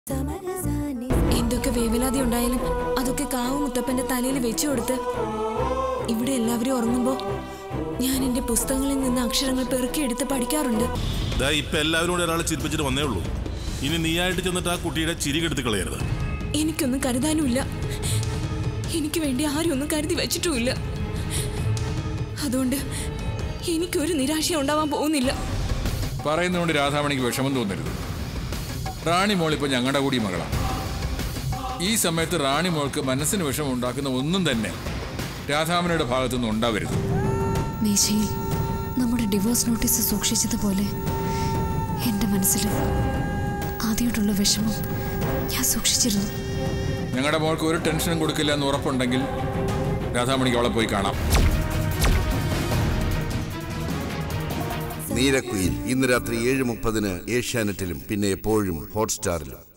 എന്തൊക്കെ വേവലാതി ഉണ്ടായാലും അതൊക്കെ കാവ് മുത്തപ്പന്റെ തലയിൽ വെച്ചു കൊടുത്ത് ഇവിടെ എല്ലാവരും ഉറങ്ങുമ്പോ ഞാൻ എന്റെ പുസ്തകങ്ങളിൽ നിന്ന് അക്ഷരങ്ങൾ പെറുക്കിയെടുത്ത് പഠിക്കാറുണ്ട് ദാ ഇപ്പൊ എല്ലാവരും കൂടെ ഒരാളെ ചിരിപ്പിച്ചിട്ട് വന്നേ ഉള്ളൂ ഇനി നീയായിട്ട് ചെന്നിട്ട് ആ കുട്ടിയുടെ ചിരി കെടുത്ത് കളയരുത് എനിക്കൊന്നും കരുതാനുമില്ല എനിക്ക് വേണ്ടി ആരും ഒന്നും കരുതി വെച്ചിട്ടുമില്ല അതുകൊണ്ട് എനിക്കൊരു നിരാശ ഉണ്ടാവാൻ പോകുന്നില്ല പറയുന്നതുകൊണ്ട് രാധാമണിക്ക് വിഷമം തോന്നരുത് റാണി മോൾ ഇപ്പോൾ ഞങ്ങളുടെ കൂടി മകളാണ് ഈ സമയത്ത് റാണി മോൾക്ക് മനസ്സിന് വിഷമം ഉണ്ടാക്കുന്ന ഒന്നും തന്നെ രാധാമണിയുടെ ഭാഗത്തുനിന്ന് ഉണ്ടാവരുത് മേശയിൽ നമ്മുടെ ഡിവോഴ്സ് നോട്ടീസ് സൂക്ഷിച്ചതുപോലെ എൻ്റെ മനസ്സിൽ ആദ്യമായിട്ടുള്ള വിഷമം ഞാൻ സൂക്ഷിച്ചിരുന്നു ഞങ്ങളുടെ മോൾക്ക് ഒരു ടെൻഷനും കൊടുക്കില്ല എന്ന് ഉറപ്പുണ്ടെങ്കിൽ രാധാമണിക്ക് അവളെ പോയി കാണാം നീരക്കുയിൽ ഇന്ന് രാത്രി ഏഴ് മുപ്പതിന് ഏഷ്യാനെറ്റിലും പിന്നെ എപ്പോഴും ഹോട്ട്സ്റ്റാറിലും